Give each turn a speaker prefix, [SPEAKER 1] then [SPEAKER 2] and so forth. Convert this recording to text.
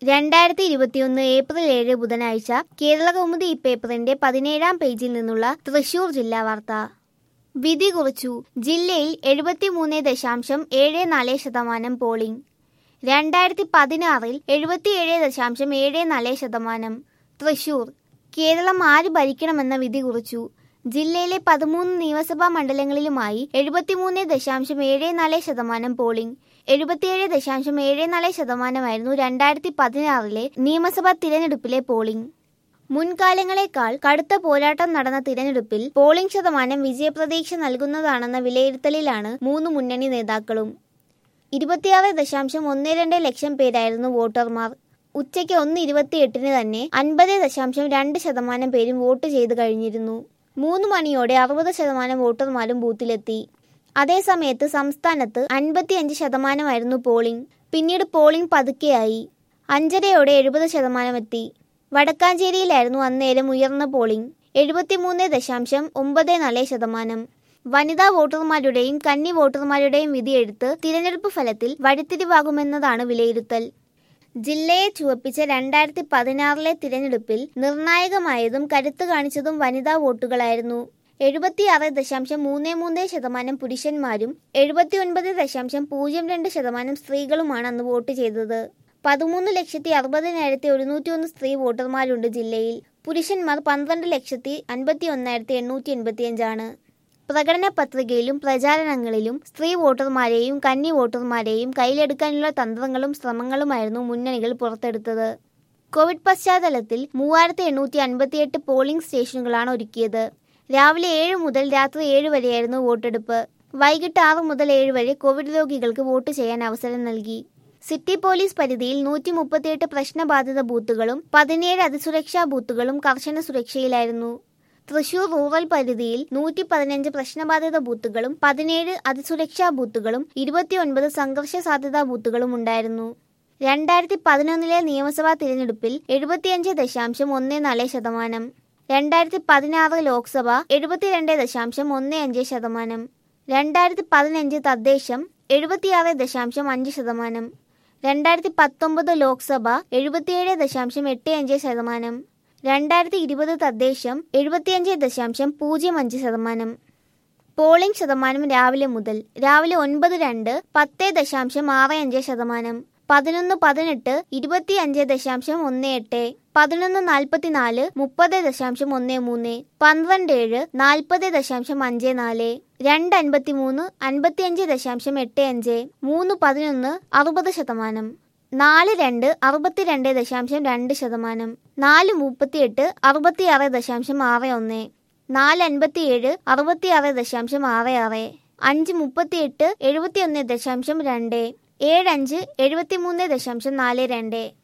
[SPEAKER 1] രണ്ടായിരത്തി ഇരുപത്തിയൊന്ന് ഏപ്രിൽ ഏഴ് ബുധനാഴ്ച കേരള കൗമുദി ഈ പേപ്പറിന്റെ പതിനേഴാം പേജിൽ നിന്നുള്ള തൃശൂർ ജില്ലാ വാർത്ത വിധി കുറിച്ചു ജില്ലയിൽ എഴുപത്തിമൂന്ന് ദശാംശം ഏഴ് നാല് ശതമാനം പോളിംഗ് രണ്ടായിരത്തി പതിനാറിൽ എഴുപത്തിയേഴ് ദശാംശം ഏഴ് നാല് ശതമാനം തൃശൂർ കേരളം ആര് ഭരിക്കണമെന്ന വിധി കുറിച്ചു ജില്ലയിലെ പതിമൂന്ന് നിയമസഭാ മണ്ഡലങ്ങളിലുമായി എഴുപത്തിമൂന്ന് ദശാംശം ഏഴ് നാല് ശതമാനം പോളിംഗ് എഴുപത്തിയേഴ് ദശാംശം ഏഴ് നാല് ശതമാനമായിരുന്നു രണ്ടായിരത്തി പതിനാറിലെ നിയമസഭാ തിരഞ്ഞെടുപ്പിലെ പോളിംഗ് മുൻകാലങ്ങളെക്കാൾ കടുത്ത പോരാട്ടം നടന്ന തിരഞ്ഞെടുപ്പിൽ പോളിംഗ് ശതമാനം വിജയപ്രതീക്ഷ നൽകുന്നതാണെന്ന വിലയിരുത്തലിലാണ് മൂന്ന് മുന്നണി നേതാക്കളും ഇരുപത്തിയാറ് ദശാംശം ഒന്ന് രണ്ട് ലക്ഷം പേരായിരുന്നു വോട്ടർമാർ ഉച്ചയ്ക്ക് ഒന്ന് ഇരുപത്തിയെട്ടിന് തന്നെ അൻപത് ദശാംശം രണ്ട് ശതമാനം പേരും വോട്ട് ചെയ്തു കഴിഞ്ഞിരുന്നു മൂന്ന് മണിയോടെ അറുപത് ശതമാനം വോട്ടർമാരും ബൂത്തിലെത്തി അതേസമയത്ത് സംസ്ഥാനത്ത് അൻപത്തിയഞ്ച് ശതമാനമായിരുന്നു പോളിംഗ് പിന്നീട് പോളിംഗ് പതുക്കെയായി അഞ്ചരയോടെ എഴുപത് ശതമാനം എത്തി വടക്കാഞ്ചേരിയിലായിരുന്നു അന്നേരം ഉയർന്ന പോളിംഗ് എഴുപത്തിമൂന്ന് ദശാംശം ഒമ്പത് നാല് ശതമാനം വനിതാ വോട്ടർമാരുടെയും കന്നി വോട്ടർമാരുടെയും വിധിയെഴുത്ത് തിരഞ്ഞെടുപ്പ് ഫലത്തിൽ വഴിത്തിരിവാകുമെന്നതാണ് വിലയിരുത്തൽ ജില്ലയെ ചുവപ്പിച്ച രണ്ടായിരത്തി പതിനാറിലെ തിരഞ്ഞെടുപ്പിൽ നിർണായകമായതും കരുത്ത് കാണിച്ചതും വനിതാ വോട്ടുകളായിരുന്നു എഴുപത്തിയാറ് ദശാംശം മൂന്ന് മൂന്ന് ശതമാനം പുരുഷന്മാരും എഴുപത്തിയൊൻപത് ദശാംശം പൂജ്യം രണ്ട് ശതമാനം സ്ത്രീകളുമാണ് അന്ന് വോട്ട് ചെയ്തത് പതിമൂന്ന് ലക്ഷത്തി അറുപതിനായിരത്തി ഒരുന്നൂറ്റി ഒന്ന് സ്ത്രീ വോട്ടർമാരുണ്ട് ജില്ലയിൽ പുരുഷന്മാർ പന്ത്രണ്ട് ലക്ഷത്തി അൻപത്തി ഒന്നായിരത്തി എണ്ണൂറ്റി എൺപത്തിയഞ്ചാണ് പ്രകടന പത്രികയിലും പ്രചാരണങ്ങളിലും സ്ത്രീ വോട്ടർമാരെയും കന്നി വോട്ടർമാരെയും കയ്യിലെടുക്കാനുള്ള തന്ത്രങ്ങളും ശ്രമങ്ങളുമായിരുന്നു മുന്നണികൾ പുറത്തെടുത്തത് കോവിഡ് പശ്ചാത്തലത്തിൽ മൂവായിരത്തി എണ്ണൂറ്റി അൻപത്തിയെട്ട് പോളിംഗ് സ്റ്റേഷനുകളാണ് ഒരുക്കിയത് രാവിലെ ഏഴ് മുതൽ രാത്രി ഏഴ് വരെയായിരുന്നു വോട്ടെടുപ്പ് വൈകിട്ട് ആറ് മുതൽ ഏഴ് വരെ കോവിഡ് രോഗികൾക്ക് വോട്ട് ചെയ്യാൻ അവസരം നൽകി സിറ്റി പോലീസ് പരിധിയിൽ നൂറ്റി മുപ്പത്തിയെട്ട് പ്രശ്നബാധിത ബൂത്തുകളും പതിനേഴ് അതിസുരക്ഷാ ബൂത്തുകളും കർശന സുരക്ഷയിലായിരുന്നു തൃശൂർ റൂറൽ പരിധിയിൽ നൂറ്റി പതിനഞ്ച് പ്രശ്നബാധിത ബൂത്തുകളും പതിനേഴ് അതിസുരക്ഷാ ബൂത്തുകളും ഇരുപത്തിയൊൻപത് സംഘർഷ സാധ്യതാ ബൂത്തുകളും ഉണ്ടായിരുന്നു രണ്ടായിരത്തി പതിനൊന്നിലെ നിയമസഭാ തിരഞ്ഞെടുപ്പിൽ എഴുപത്തിയഞ്ച് ദശാംശം ഒന്ന് നാല് ശതമാനം രണ്ടായിരത്തി പതിനാറ് ലോക്സഭ എഴുപത്തിരണ്ട് ദശാംശം ഒന്ന് അഞ്ച് ശതമാനം രണ്ടായിരത്തി പതിനഞ്ച് തദ്ദേശം എഴുപത്തിയാറ് ദശാംശം അഞ്ച് ശതമാനം രണ്ടായിരത്തി പത്തൊമ്പത് ലോക്സഭ എഴുപത്തിയേഴ് ദശാംശം എട്ട് അഞ്ച് ശതമാനം രണ്ടായിരത്തി ഇരുപത് തദ്ദേശം എഴുപത്തിയഞ്ച് ദശാംശം പൂജ്യം അഞ്ച് ശതമാനം പോളിംഗ് ശതമാനം രാവിലെ മുതൽ രാവിലെ ഒൻപത് രണ്ട് പത്ത് ദശാംശം ആറ് അഞ്ച് ശതമാനം പതിനൊന്ന് പതിനെട്ട് ഇരുപത്തി അഞ്ച് ദശാംശം ഒന്ന് എട്ട് പതിനൊന്ന് നാൽപ്പത്തിനാല് മുപ്പത് ദശാംശം ഒന്ന് മൂന്ന് പന്ത്രണ്ട് ഏഴ് നാൽപ്പത് ദശാംശം അഞ്ച് നാല് രണ്ട് അൻപത്തി മൂന്ന് അൻപത്തിയഞ്ച് ദശാംശം എട്ട് അഞ്ച് മൂന്ന് പതിനൊന്ന് അറുപത് ശതമാനം നാല് രണ്ട് അറുപത്തിരണ്ട് ദശാംശം രണ്ട് ശതമാനം നാല് മുപ്പത്തിയെട്ട് അറുപത്തിയാറ് ദശാംശം ആറ് ഒന്ന് നാല് അൻപത്തിയേഴ് അറുപത്തിയാറ് ദശാംശം ആറ് ആറ് അഞ്ച് മുപ്പത്തിയെട്ട് എഴുപത്തിയൊന്ന് ദശാംശം രണ്ട് ഏഴ് അഞ്ച് എഴുപത്തിമൂന്ന് ദശാംശം നാല് രണ്ട്